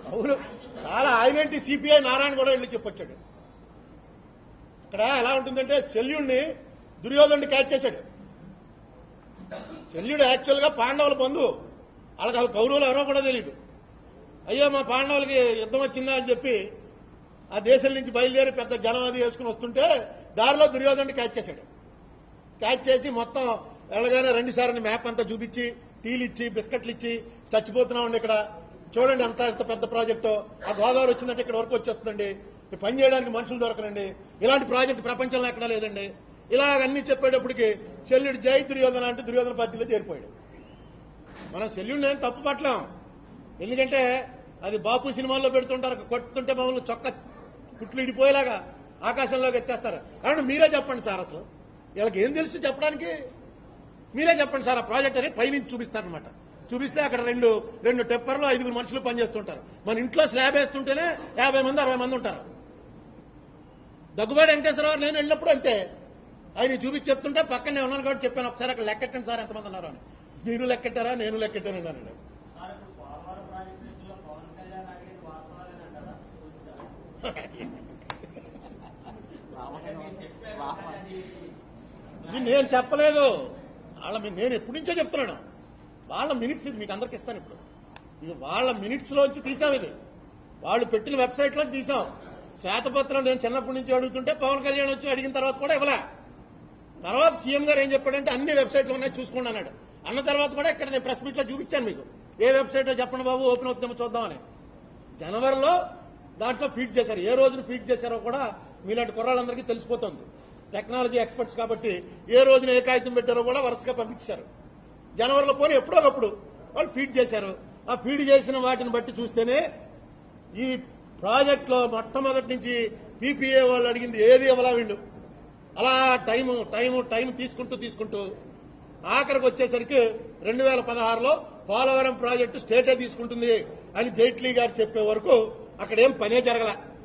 అవును చాలా ఆయనేంటి సిపిఐ నారాయణ కూడా వెళ్ళి చెప్పొచ్చాడు ఇక్కడ ఎలా ఉంటుందంటే శల్యుణ్ణి దుర్యోధనుడి క్యాచ్ చేశాడు శల్యుడు యాక్చువల్ గా పాండవుల బంధువు వాళ్ళకి వాళ్ళ కౌరవులు ఎవరో కూడా తెలియదు అయ్యో మా పాండవులకి యుద్ధం వచ్చిందా అని చెప్పి ఆ దేశం నుంచి బయలుదేరి పెద్ద జనం అది వేసుకుని వస్తుంటే దారిలో దుర్యోధనుడి క్యాచ్ చేశాడు క్యాచ్ చేసి మొత్తం వెళ్ళగానే రెండు సార్లు మ్యాప్ అంతా చూపించి టీలు ఇచ్చి బిస్కెట్లు ఇచ్చి చచ్చిపోతున్నామండి ఇక్కడ చూడండి అంత ఎంత పెద్ద ప్రాజెక్టు ఆ గోదావరి వచ్చిందంటే ఇక్కడ వరకు వచ్చేస్తుందండి ఈ పని చేయడానికి మనుషులు దొరకరండి ఇలాంటి ప్రాజెక్ట్ ప్రపంచంలో ఎక్కడా లేదండి ఇలాగ అన్ని చెప్పేటప్పటికి శల్యుడు జై దుర్యోధన అంటే దుర్యోధన పార్టీలో చేరిపోయాడు మనం శల్యుడిని ఏం తప్పు పట్టలేం ఎందుకంటే అది బాపు సినిమాల్లో పెడుతుంటారు కొట్టుతుంటే మమ్మల్ని చొక్క కుట్లు ఇడిపోయేలాగా ఆకాశంలోకి ఎత్తేస్తారు కాబట్టి మీరే చెప్పండి సార్ అసలు వీళ్ళకి ఏం తెలుసు చెప్పడానికి మీరే చెప్పండి సార్ ఆ ప్రాజెక్ట్ అని పైనుంచి చూపిస్తారనమాట చూపిస్తే అక్కడ రెండు రెండు టెప్పర్లు ఐదుగురు మనుషులు పనిచేస్తుంటారు మన ఇంట్లో స్లాబ్ వేస్తుంటేనే యాభై మంది అరవై మంది ఉంటారు దగ్గుబాటి వెంకటేశ్వరరావు నేను వెళ్ళినప్పుడు అంతే ఆయన చూపించి చెప్తుంటే పక్కనే ఉన్నాను కాబట్టి చెప్పాను ఒకసారి అక్కడ లెక్కెట్టండి సార్ ఎంతమంది ఉన్నారు అని మీరు లెక్కెట్టారా నేను లెక్కెట్టాను అన్నానండి సార్ ఇప్పుడు పోలవరం ప్రాజెక్ట్ విషయంలో పవన్ కళ్యాణ్ అడిగిన వాస్తవాలేనంటారా మీరు చెప్పారు కానీ అది ఇది నేను చెప్పలేదు వాళ్ళ మీ- నేను ఎప్పటి నుంచో చెప్తున్నాను వాళ్ళ మినిట్స్ ఇది మీకు అందరికి ఇస్తాను ఇప్పుడు ఇది వాళ్ళ మినిట్స్ లోంచి తీసాం ఇది వాళ్ళు పెట్టిన వెబ్సైట్ లో తీసాం శ్వేతపత్రం నేను చిన్నప్పటి నుంచి అడుగుతుంటే పవన్ కళ్యాణ్ వచ్చి అడిగిన తర్వాత కూడా ఇవ్వలే తర్వాత సీఎం గారు ఏం చెప్పాడంటే అన్ని వెబ్సైట్లు ఉన్నాయి చూసుకోండి అన్నాడు అన్న తర్వాత కూడా ఇక్కడ నేను ప్రెస్ మీట్ లో చూపించాను మీకు ఏ వెబ్సైట్ లో చెప్పండి బాబు ఓపెన్ అవుతుందేమో చూద్దామని జనవరిలో దాంట్లో ఫీడ్ చేశారు ఏ రోజున ఫీడ్ చేశారో కూడా మీలాంటి కుర్రాళ్ళందరికీ తెలిసిపోతుంది టెక్నాలజీ ఎక్స్పర్ట్స్ కాబట్టి ఏ రోజున ఏ కాగితం పెట్టారో కూడా వరుసగా పంపించారు జనవరిలో పోనీ ఎప్పుడో ఒకప్పుడు వాళ్ళు ఫీడ్ చేశారు ఆ ఫీడ్ చేసిన వాటిని బట్టి చూస్తేనే ఈ ప్రాజెక్ట్లో మొట్టమొదటి నుంచి పీపీఏ వాళ్ళు అడిగింది ఏది ఇవ్వలా వీళ్ళు అలా టైము టైము టైం తీసుకుంటూ తీసుకుంటూ ఆఖరికి వచ్చేసరికి రెండు వేల పదహారులో పోలవరం ప్రాజెక్టు స్టేటే తీసుకుంటుంది అని జైట్లీ గారు చెప్పే వరకు అక్కడ ఏం పనే జరగల